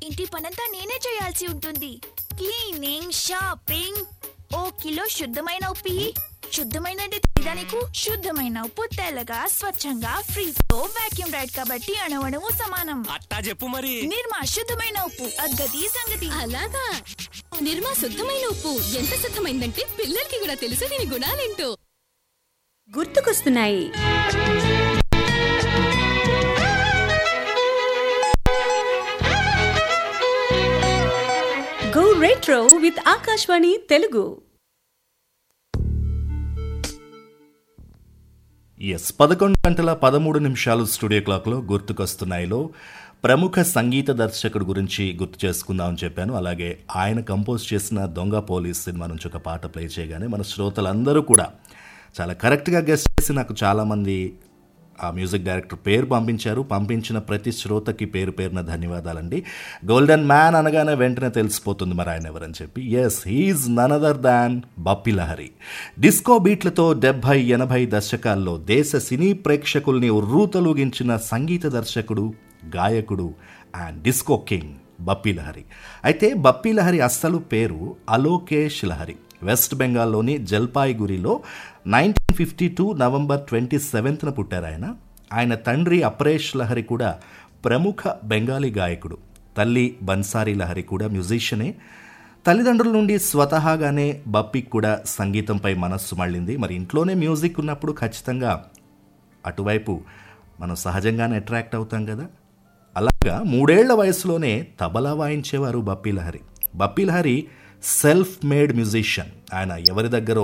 ఇంటి పనంతా నేనే చేయాల్సి ఉంటుంది క్లీనింగ్ షాపింగ్ ఓ కిలో శుద్ధమైన ఉప్పి శుద్ధమైనది తెలీదా శుద్ధమైన ఉప్పు తెల్లగా స్వచ్ఛంగా ఫ్రీజ్ తో వాక్యూమ్ రైడ్ కాబట్టి అణవణము సమానం అట్టా చెప్పు మరి నిర్మా శుద్ధమైన ఉప్పు అద్గతి సంగతి అలాగా నిర్మా శుద్ధమైన ఉప్పు ఎంత శుద్ధమైందంటే పిల్లలకి కూడా తెలుసు దీని గుణాలేంటో గుర్తుకొస్తున్నాయి go retro with Akashvani Telugu ఎస్ పదకొండు గంటల పదమూడు నిమిషాలు స్టూడియో క్లాక్లో గుర్తుకొస్తున్నాయిలో ప్రముఖ సంగీత దర్శకుడు గురించి గుర్తు చేసుకుందామని చెప్పాను అలాగే ఆయన కంపోజ్ చేసిన దొంగ పోలీస్ సినిమా నుంచి ఒక పాట ప్లే చేయగానే మన శ్రోతలందరూ కూడా చాలా కరెక్ట్గా గెస్ట్ చేసి నాకు చాలామంది ఆ మ్యూజిక్ డైరెక్టర్ పేరు పంపించారు పంపించిన ప్రతి శ్రోతకి పేరు పేరున ధన్యవాదాలండి గోల్డెన్ మ్యాన్ అనగానే వెంటనే తెలిసిపోతుంది మరి ఆయన ఎవరని చెప్పి yes he is none other than Bappi Lahiri disco బీట్లతో డెబ్భై ఎనభై దశకాల్లో దేశ సినీ ప్రేక్షకుల్ని ఉర్రూతలూగించిన సంగీత దర్శకుడు గాయకుడు and disco king Bappi Lahiri అయితే బప్పి లహరి అస్సలు పేరు అలోకేష్ లహరి వెస్ట్ బెంగాల్లోని జల్పాయిగురిలో nineteen fifty two November twenty సెవెంత్న పుట్టారు ఆయన ఆయన తండ్రి అపరేష్ లహరి కూడా ప్రముఖ బెంగాలీ గాయకుడు తల్లి బన్సారీ లహరి కూడా మ్యూజిషియనే తల్లిదండ్రుల నుండి స్వతహాగానే బప్పికి కూడా సంగీతంపై మనస్సు మళ్ళింది మరి ఇంట్లోనే మ్యూజిక్ ఉన్నప్పుడు ఖచ్చితంగా అటువైపు మనం సహజంగానే అట్రాక్ట్ అవుతాం కదా అలాగా మూడేళ్ల వయసులోనే తబలా వాయించేవారు Bappi Lahiri Bappi Lahiri self made musician ఆయన ఎవరి దగ్గరో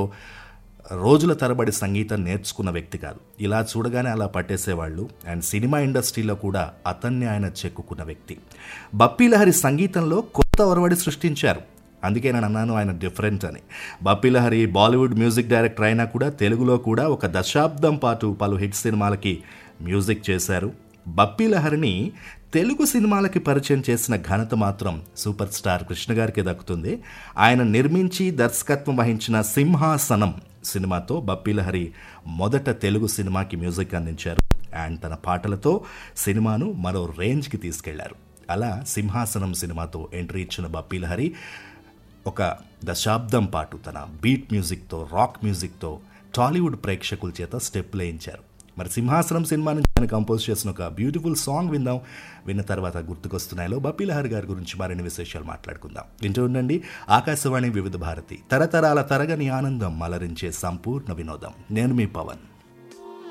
రోజుల తరబడి సంగీతం నేర్చుకున్న వ్యక్తి కాదు ఇలా చూడగానే అలా పట్టేసేవాళ్ళు అండ్ సినిమా ఇండస్ట్రీలో కూడా అతన్ని ఆయన చెక్కుకున్న వ్యక్తి బప్పీ లహరి సంగీతంలో కొత్త ఒరవడి సృష్టించారు అందుకే నేను అన్నాను ఆయన డిఫరెంట్ అని Bappi Lahiri Bollywood music director అయినా కూడా తెలుగులో కూడా ఒక దశాబ్దం పాటు పలు హిట్ సినిమాలకి మ్యూజిక్ చేశారు బప్పీ లహరిని తెలుగు సినిమాలకి పరిచయం చేసిన ఘనత మాత్రం సూపర్ స్టార్ కృష్ణ గారికి దక్కుతుంది ఆయన నిర్మించి దర్శకత్వం వహించిన సింహాసనం సినిమాతో బప్పీ లహరి మొదట తెలుగు సినిమాకి మ్యూజిక్ అందించారు అండ్ తన పాటలతో సినిమాను మరో రేంజ్కి తీసుకెళ్లారు అలా సింహాసనం సినిమాతో ఎంట్రీ ఇచ్చిన బప్పీ లహరి ఒక దశాబ్దం పాటు తన బీట్ మ్యూజిక్తో రాక్ మ్యూజిక్తో టాలీవుడ్ ప్రేక్షకుల చేత స్టెప్ వేయించారు మరి సింహాసనం సినిమా నుంచి ఆయన కంపోజ్ చేసిన ఒక బ్యూటిఫుల్ సాంగ్ విందాం విన్న తర్వాత గుర్తుకొస్తున్నాయిలో బప్పీలహరి గారి గురించి మరిన్ని విశేషాలు మాట్లాడుకుందాం వింటూ ఉండండి ఆకాశవాణి వివిధ భారతి తరతరాల తరగని ఆనందం మలరించే సంపూర్ణ వినోదం నేను మీ పవన్